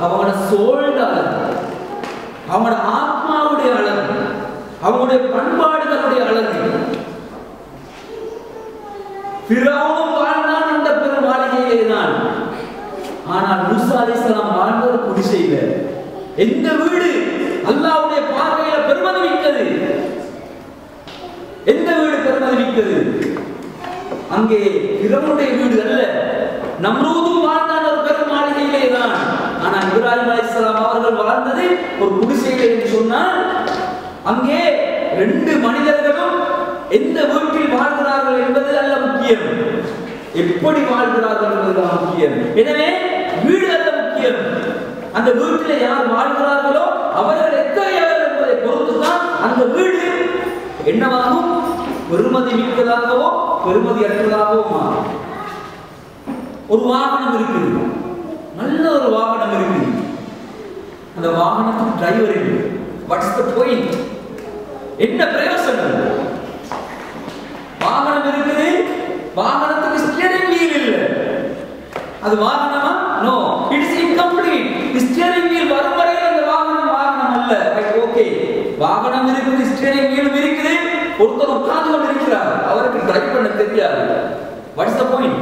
அவங்களோட சோழ அழகு அவங்களோட ஆத்மாவுடைய அழகு அவங்களுடைய பண்பாடுகளுடைய அழகு பிறவும் வாழ்ந்தான் இந்த பெரும் மாளிகையிலே தான் ஆனால் மூசா அலிஸ்லாம் வாழ்ந்தது குடிசையில எந்த வீடு அல்லாவுடைய பார்வையில பெருமதி மிக்கது எந்த வீடு பெருமதி மிக்கது அங்கே பிறனுடைய வீடு அல்ல நம்ரூதும் வாழ்ந்தான் ஒரு பெரும் மாளிகையிலே தான் ஆனால் இப்ராஹிம் அலிஸ்லாம் அவர்கள் வாழ்ந்தது ஒரு குடிசையிலே என்று சொன்னால் அங்கே ரெண்டு மனிதர்களும் எந்த வீட்டில் வாழ்கிறார்கள் என்பது அல்ல முக்கியம் எப்படி வாழ்கிறார்கள் என்பதுதான் முக்கியம் எனவே வீடு அல்ல முக்கியம் அந்த வீட்டில் யார் வாழ்கிறார்களோ அவர்கள் எத்தகையவர் என்பதை பொறுத்து தான் அந்த வீடு என்னவாகும் பெருமதி மிக்கதாகவோ பெருமதி அற்றதாகவோ மாறும் ஒரு வாகனம் இருக்குது நல்ல ஒரு வாகனம் இருக்குது அந்த வாகனத்துக்கு டிரைவர் இல்லை வாட்ஸ் த பாயிண்ட் என்ன பிரயோசனம் வாகனம் இருக்குது வாகனத்துக்கு ஸ்டியரிங் வீல் இல்ல அது வாகனமா no it's incomplete steering wheel வரும் வரையில் அந்த வாகனம் வாகனம் அல்ல ரைட் ஓகே வாகனம் இருக்குது ஸ்டியரிங் வீலும் இருக்குது ஒருத்தர் உட்கார்ந்து கொண்டு இருக்கிறார் அவருக்கு டிரைவ் பண்ண தெரியாது வாட்ஸ் த பாயிண்ட்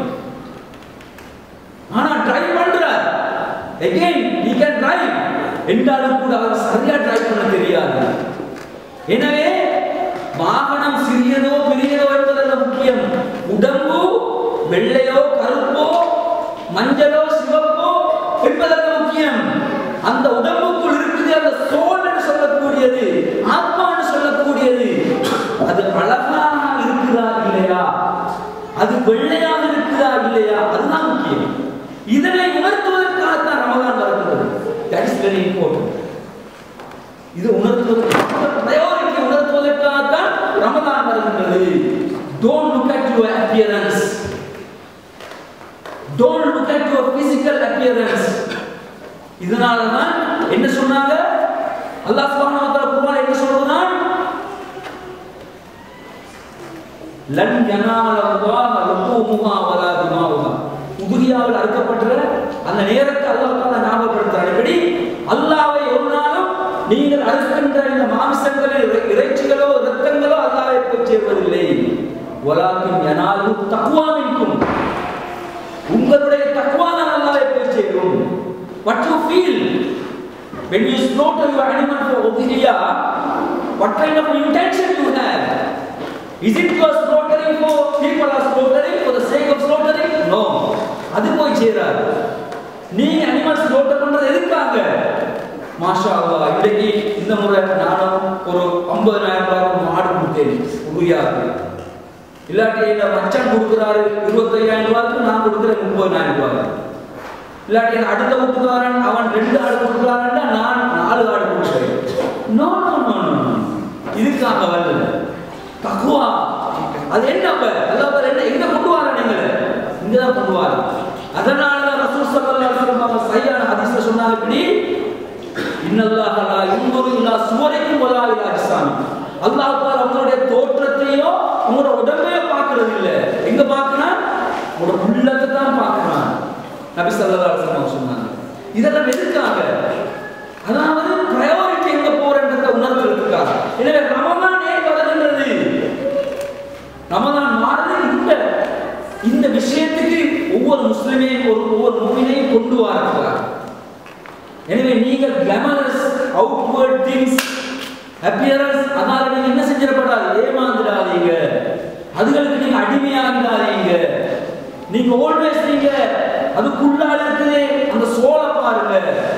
ஆனா டிரைவ் பண்றார் again he can drive என்றாலும் கூட அவர் சரியா டிரைவ் பண்ண தெரியாது எனவே வாகனம் சிறியதோ பெரியதோ என்பதல்ல முக்கியம் உடம்பு வெள்ளையோ கருப்போ மஞ்சளோ சிவப்போ என்பதல்ல முக்கியம் அந்த உடம்புக்குள் இருக்குது அந்த சோல் என்று சொல்லக்கூடியது ஆத்மா என்று சொல்லக்கூடியது அது அழகாக இருக்குதா இல்லையா அது வெள்ளையாக இருக்குதா இல்லையா அதுதான் முக்கியம் இதனை உணர்த்துவதற்காகத்தான் ரமதான் வருகிறது தட் இஸ் வெரி இம்பார்ட்டன்ட் இது உணர்த்துவதற்கு பிரயோரிட்டி உணர்த்துவதற்காகத்தான் ரமதான் வருகின்றது don't look at your appearance don't look at your physical appearance இதனால தான் என்ன சொன்னாங்க அல்லாஹ் சுப்ஹானஹு வ தஆலா குர்ஆன் என்ன சொல்றான் லன் யனால அல்லாஹ் லுஹூமுஹா வலா திமாவுஹா உதுகியாவில் அறுக்கப்பட்ட அந்த நேரத்தை அல்லாஹ் தஆலா ஞாபகப்படுத்துறான் எப்படி அல்லாஹ்வை ஒரு நாளும் நீங்கள் அறுக்கின்ற இந்த மாமிசங்களில் இறை- இறைச்சிகளோ இரத்தங்களோ அல்லாஹ்வை போய் சேர்வதில்லை வலாக்கின் யனாலு தக்வா மின்கும் உங்களுடைய தக்வா தான் அல்லாஹ்வை போய் சேரும் what you feel when you slaughter your animal for udhiyah what kind of intention you have is it you are slaughtering for people are slaughtering for the sake of slaughtering no அது போய் சேராது நீ animals ஸ்லோட்டர் பண்றது எதுக்காக மாஷா அல்லாஹ் இன்னைக்கு இந்த முறை நானும் ஒரு 50000 ரூபாய் ஒரு மாடு கொடுத்தேன் உறுதியாக இல்லாட்டி இந்த மச்சான் கொடுக்குறாரு இருபத்தையாயிரம் ரூபாய்க்கு நான் கொடுக்குறேன் முப்பதாயிரம் ரூபாய் இல்லாட்டி என் அடுத்த வீட்டுக்காரன் அவன் ரெண்டு ஆடு கொடுக்குறான்னா நான் நாலு ஆடு கொடுக்குறேன் நோ நோ நோ நோ இதுக்காக வரல தக்குவா அது என்ன அப்ப அல்லாஹ் என்ன எங்க கொண்டு வர நீங்க இங்க தான் கொண்டு வர அதனால தான் ரசூல் ஸல்லல்லாஹு அலைஹி வஸல்லம் அவங்க சரியான ஹதீஸ்ல சொன்னாங்க இப்படி இன்னல்லாஹ லா யுன்துரு இலா சுவரிக்கும் வலா இலா அஜ்சாமி அல்லாஹ் தஆலா உங்களுடைய தோற்றத்தையோ உங்களோட உடம்பையோ பார்க்கிறது இல்ல எங்க பார்க்கறான் உங்களோட உள்ளத்தை தான் பார்க்கறான் நபி ஸல்லல்லாஹு அலைஹி வஸல்லம் சொன்னாங்க இதெல்லாம் எதுக்காக அதாவது பிரையாரிட்டி எங்க போறன்றத உணர்த்துறதுக்காக எனவே ரமலான் ஏன் வருகின்றது ரமலான் மாறுது இந்த இந்த விஷயத்துக்கு ஒவ்வொரு முஸ்லிமையும் ஒரு ஒவ்வொரு மூவினையும் கொண்டு வரதுக்காக எனவே நீங்கள் கிளாமரஸ் அவுட்வர்ட் திங்ஸ் அப்பியரன்ஸ் அதனால நீங்க என்ன செஞ்சிடப்படாது ஏமாந்துடாதீங்க அதுகளுக்கு நீங்க அடிமையாகிடாதீங்க நீங்க ஆல்வேஸ் நீங்க அதுக்குள்ளால இருக்குது அந்த சோலை பாருங்க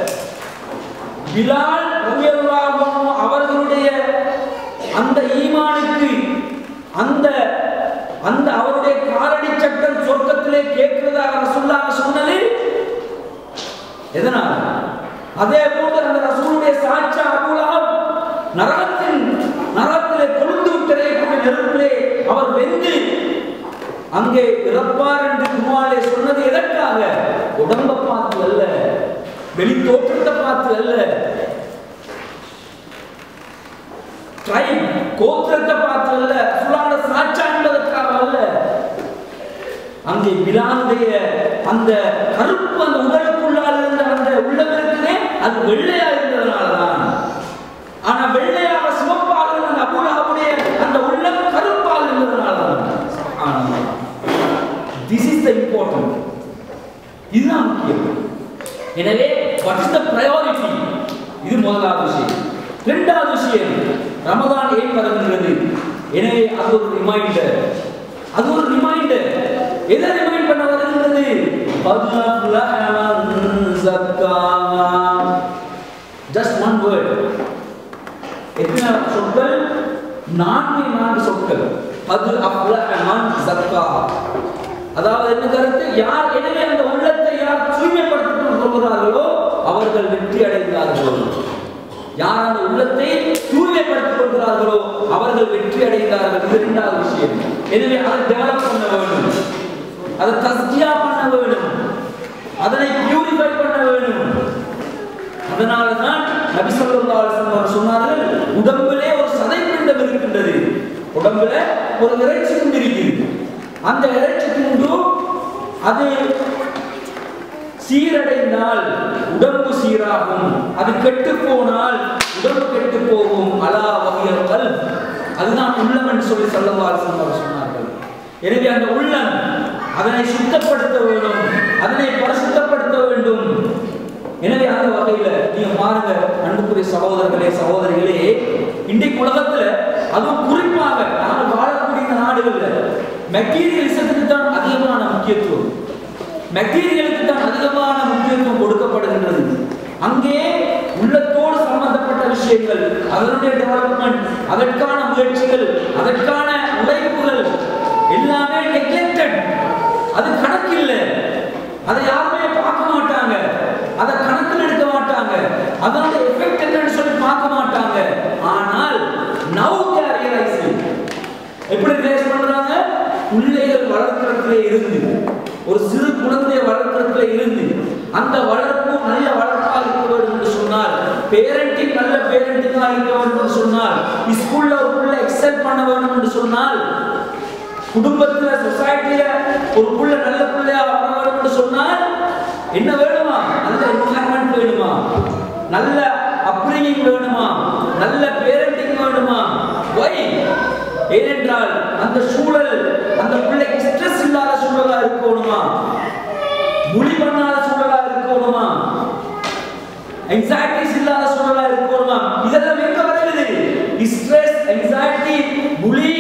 பிலால் ரலியல்லாஹு அன்ஹு அவர்களுடைய அந்த ஈமானுக்கு அந்த அந்த அவருடைய காலடி சட்டம் சொர்க்கத்திலே கேட்கிறதாக ரசூலுல்லாஹ் சொன்னது எதனால் அதே போன்று அந்த ரசூலுடைய சாட்சா அபூலஹப் நரகத்தின் நரகத்திலே கொழுந்து விட்டறையக்கூடிய நெருப்பிலே அவர் வெந்து அங்கே இறப்பார் என்று குருவாலே சொன்னது எதற்காக உடம்ப பார்த்து அல்ல வெளி தோற்றத்தை பார்த்து அல்ல ட்ரைப் கோத்திரத்தை பார்த்து அல்ல சுலான சாட்சா என்பதற்காக அல்ல அங்கே பிலானுடைய அந்த கருப்பு அந்த உடலுக்குள்ளால் இருந்த அந்த உள்ளம் இருக்குதே வெள்ளையா இருந்ததுனால தான் ஆனா வெள்ளையாக சிவப்பாக இருந்த அந்த அபூலகமுடைய அந்த உள்ளம் கருப்பாக இருந்ததுனால தான் திஸ் இஸ் த இம்பார்ட்டன்ட் இதுதான் முக்கியம் எனவே வாட் இஸ் த ப்ரையாரிட்டி இது முதலாவது விஷயம் இரண்டாவது விஷயம் ரமதான் ஏன் வருகின்றது எனவே அது ஒரு ரிமைண்டர் அது ஒரு ரிமைண்டர் எதை ரிமைண்ட் பண்ண வருகின்றது ஜஸ்ட் ஒன் வேர்ட் எத்தனை சொற்கள் நான்கு நான்கு சொற்கள் அது அப்லஹமன் சக்கா அதாவது என்ன கருத்து யார் எனவே அந்த உள்ளத்தை யார் தூய்மைப்படுத்திக் கொள்கிறார்களோ அவர்கள் வெற்றி அடைந்தார்கள் யார் அந்த உள்ளத்தை தூய்மைப்படுத்திக் கொள்கிறார்களோ அவர்கள் வெற்றி அடைந்தார்கள் இது இரண்டாவது விஷயம் எனவே அதை டெவலப் பண்ண வேண்டும் அதை தஸ்கியா பண்ண வேண்டும் அதனை பியூரிஃபை பண்ண வேண்டும் அதனால தான் நபி ஸல்லல்லாஹு அலைஹி வஸல்லம் சொன்னார்கள் உடம்பிலே ஒரு சதைப்பிண்டம் இருக்கின்றது உடம்புல ஒரு இறைச்சி துண்டு இருக்குது அந்த இறைச்சி துண்டு அது சீரடைந்தால் உடம்பு சீராகும் அது கெட்டு போனால் உடம்பு கெட்டு போகும் அலா வகையல் கல் அதுதான் உள்ளம் என்று சொல்லி சல்லல்லாஹு சொன்னார்கள் எனவே அந்த உள்ளம் அதனை சுத்தப்படுத்த வேண்டும் அதனை பரிசுத்தப்படுத்த வேண்டும் எனவே அந்த வகையில நீங்க பாருங்க அன்புக்குரிய சகோதரர்களே சகோதரிகளே இன்றைக்கு உலகத்துல அதுவும் குறிப்பாக நாங்கள் வாழக்கூடிய இந்த நாடுகள்ல மெட்டீரியலிசத்துக்கு தான் அதிகமான முக்கியத்துவம் மெட்டீரியலுக்கு தான் அதிகமான முக்கியத்துவம் கொடுக்கப்படுகின்றது அங்கே உள்ளத்தோடு சம்பந்தப்பட்ட விஷயங்கள் அதனுடைய டெவலப்மெண்ட் அதற்கான முயற்சிகள் அதற்கான உழைப்புகள் எல்லாமே நெக்லெக்டட் அது கணக்கில்லை அதை யாருமே பார்க்க மாட்டாங்க அதை கணக்கில் எடுக்க மாட்டாங்க அதனுடைய எஃபெக்ட் என்னன்னு சொல்லி பார்க்க மாட்டாங்க ஆனால் நவ் ரியலைஸ் எப்படி ரியலைஸ் பண்றாங்க பிள்ளைகள் வளர்க்கறதுல இருந்து ஒரு சிறு குழந்தையை வளர்க்கறதுல இருந்து அந்த வளர்ப்பு நல்ல வளர்ப்பாக இருக்க வேண்டும் என்று சொன்னால் பேரண்டிங் நல்ல பேரண்டிங்காக இருக்க வேண்டும் என்று சொன்னால் ஸ்கூல்ல ஒரு பிள்ளை எக்ஸல் பண்ண வேண்டும் என்று சொன்னால் குடும்பத்துல சொசைட்டில ஒரு புள்ள நல்ல பிள்ளையா வர வேண்டும் என்று சொன்னால் என்ன வேணுமா நல்ல என்வாயன்மெண்ட் வேணுமா நல்ல அப்ரிங்கிங் வேணுமா நல்ல பேரண்டிங் வேணுமா வை ஏனென்றால் அந்த சூழல் அந்த பிள்ளைக்கு ஸ்ட்ரெஸ் இல்லாத சூழலா இருக்கணுமா முடி பண்ணாத சூழலா இருக்கணுமா என்சைட்டிஸ் இல்லாத சூழலா இருக்கணுமா இதெல்லாம் எங்க வருகிறது ஸ்ட்ரெஸ் என்சைட்டி புலி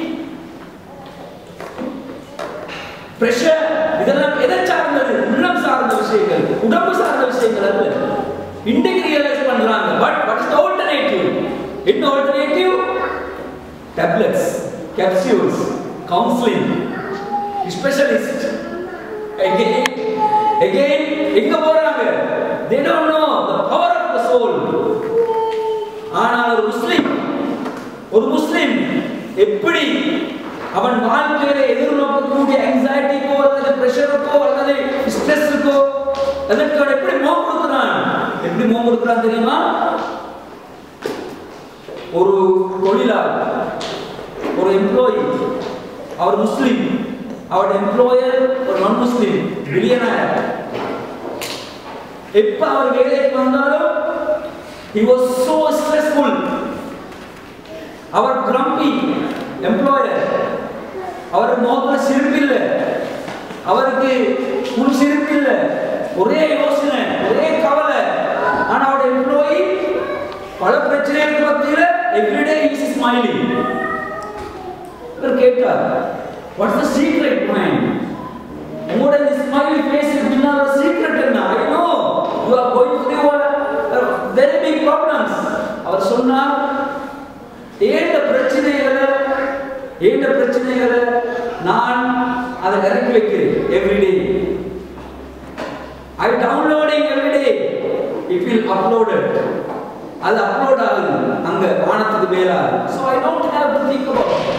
பிரஷர் இதெல்லாம் எதை சார்ந்தது உள்ளம் சார்ந்த விஷயங்கள் உடம்பு சார்ந்த விஷயங்கள் அல்ல இன்றைக்கு ரியலைஸ் பண்றாங்க பட் வாட் இஸ் ஆல்டர்னேட்டிவ் என்ன alternative tablets capsules counselling specialist again again எங்க போறாங்க they don't know the power of the soul ஆனால் ஒரு முஸ்லிம் ஒரு முஸ்லிம் எப்படி அவன் வாழ்க்கையில எதிர்நோக்கக்கூடிய anxietyக்கோ அல்லது பிரஷருக்கோ அல்லது ஸ்ட்ரெஸ்ஸுக்கோ அதற்கு அவன் எப்படி மோம் கொடுக்கிறான் எப்படி மோம் கொடுக்கிறான் தெரியுமா ஒரு தொழிலாளர் ஒரு எம்ப்ளாயி அவர் முஸ்லிம் அவர் எம்ப்ளாயர் ஒரு நான் முஸ்லிம் பில்லியனர் எப்ப அவர் வேலைக்கு வந்தாலும் he was so stressful அவர் grumpy எம்ப்ளாயர் அவர் முகத்துல சிரிப்பு இல்லை அவருக்கு முன் சிரிப்பு இல்லை ஒரே யோசனை ஒரே கவலை ஆனா அவருடைய எம்ப்ளாயி பல பிரச்சனைகளுக்கு மத்தியில எவ்ரிடே இஸ் ஸ்மைலிங் இவர் கேட்டார் வாட்ஸ் த சீக்ரெட் மைண்ட் உங்களோட இந்த ஸ்மைலி ஃபேஸ் பின்னால சீக்ரெட் என்ன I know you are going through very big problems அவர் சொன்னார் ஏண்ட பிரச்சனைகளை ஏண்ட பிரச்சனைகளை நான் அதை இறக்கி வைக்கிறேன் everyday I downloading everyday it will uploaded அது அப்லோட் ஆகுது அங்க வானத்துக்கு மேல so I don't have to think about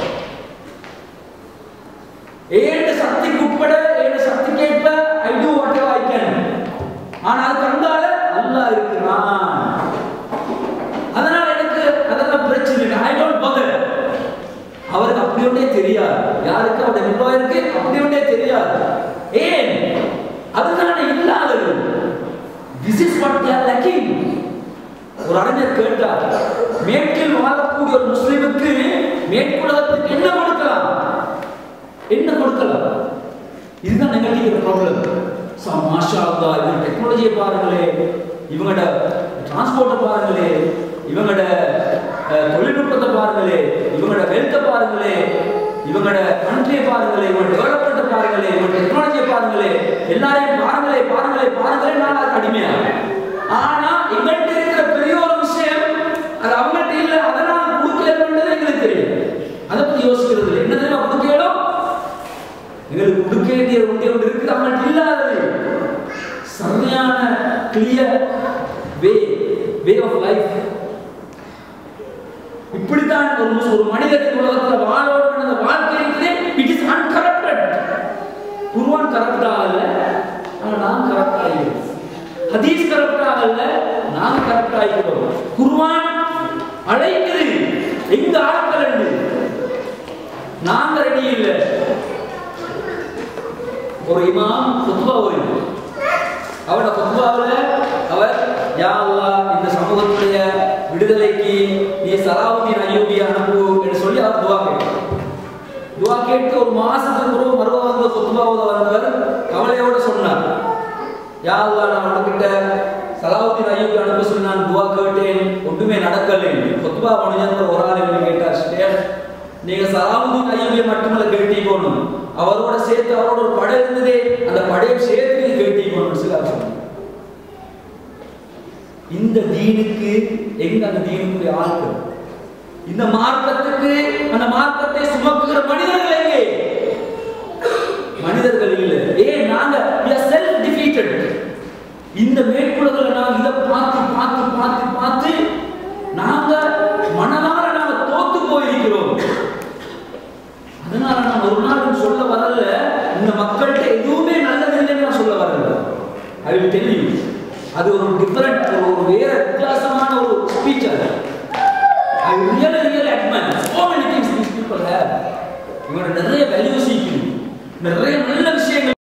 ஏண்ட சக்திக்கு உட்பட ஏண்ட சக்திக்கேற்ப I do whatever I can ஆனா அது கண்டால அல்லாஹ் இருக்கிறான் அதனால எனக்கு அதெல்லாம் பிரச்சனை இல்லை ஐ டோன்ட் பதர் அவருக்கு அப்படி ஒன்றே தெரியாது யாருக்கு அவருடைய எம்ப்ளாயருக்கு அப்படி ஒன்றே தெரியாது ஏன் அதுதானே இல்லாதது this is what they are lacking ஒரு அறிஞர் கேட்டார் மேற்கில் வாழக்கூடிய ஒரு முஸ்லிமுக்கு மேற்குலகத்துக்கு என்ன கொடுக்கலாம் என்ன கொடுக்கலாம் இதுதான் நெகட்டிவ் ப்ராப்ளம் ஸோ மாஷா அல்லா இவங்க டெக்னாலஜியை பாருங்களே இவங்களோட டிரான்ஸ்போர்ட்டை பாருங்களே இவங்களோட அஹ், தொழில்நுட்பத்தை பாருங்களே இவங்களோட வெல்த்தை பாருங்களே இவங்களோட கண்ட்ரியை பாருங்களே இவங்களோட டெவலப்மெண்ட்டை பாருங்களே இவங்க டெக்னாலஜியை பாருங்களே எல்லாரையும் பாருங்களே பாருங்களே பாருங்களே நான் அதுக்கு அடிமையா ஆனா எங்கள்கிட்ட இருக்கிற பெரிய ஒரு விஷயம் அது அவங்கள்ட்ட இல்லை அதை நான் கொடுக்கலன்றது எங்களுக்கு தெரியும் அதை பத்தி யோசிக்கிறது இல்லை என்ன தெரியுமா கொடுக்கலும் எங்களுக்கு கொடுக்க வேண்டிய ஒன்றே ஒன்று இருக்குது அவங்கள்ட்ட இல்லாதது சரியான clear way way of life இப்படித்தான் ஒரு முஸ்- ஒரு மனிதனுக்கு உலகத்துல வாழோடு அந்த வாழ்க்கை இருக்குது it is uncorrupted Quran corrupt ஆகல ஆனா நான் கரப்ட் ஆகிறோம் ஹதீஸ் கரப்ட் ஆகல நாங்க கரப்ட் ஆகிறோம் குர்ஆன் அழைக்குது எங்க ஆட்கள் என்று நாங்க ரெடி இல்லை ஒரு இமாம் குத்பா ஓய்வு அவரோட குத்பாவில் அவர் யா அல்லாஹ் இந்த சமூகத்துடைய விடுதலைக்கு நீ சலாவுதீன் அய்யூபியை அனுப்பு என்று சொல்லி அவர் துவா கேட்டார் துவா கேட்டு ஒரு மாசத்துக்கு பிறகு மறுவ வந்து குத்பாவில் வந்தவர் கவலையோட சொன்னார் யா அல்லாஹ் நான் உனக்கிட்ட சலாவுதீன் அய்யூபி அனுப்ப சொல்லி நான் துவா கேட்டேன் ஒன்றுமே நடக்கலை குத்பா முடிஞ்ச ஒரு ஆள் என்ன கேட்டார் ஷேக் நீங்க சலாவுதீன் ஐயபியை மட்டுமல்ல கேட்டீங்கணும் அவரோட சேர்த்து அவரோட ஒரு படை இருந்ததே அந்த படையை சேர்த்து நீங்க கேட்டீங்கணும் சொல்லி அவர் சொன்னார். இந்த தீனுக்கு எங்க அந்த தீனுக்குரிய ஆட்கள் இந்த மார்க்கத்துக்கு அந்த மார்க்கத்தை சுமக்குகிற மனிதர்கள் எங்கே மனிதர்கள் இல்லை ஏன் நாங்க we are self defeated இந்த மேற்குலகளை நாங்க இதை பார்த்து பார்த்து பார்த்து பார்த்து நாங்க மனதார நாங்க தோத்து போயிருக்கிறோம் அதனால நான் ஒரு நாள் சொல்ல வரல இந்த மக்கள்கிட்ட எதுவுமே நல்லது இல்லைன்னு நான் சொல்ல வரல ஐ வில் டெல் யூ அது ஒரு டிஃபரெண்ட் ஒரு வேற வித்தியாசமான ஒரு ஸ்பீச் அது I really really admire so many things these people have இவங்க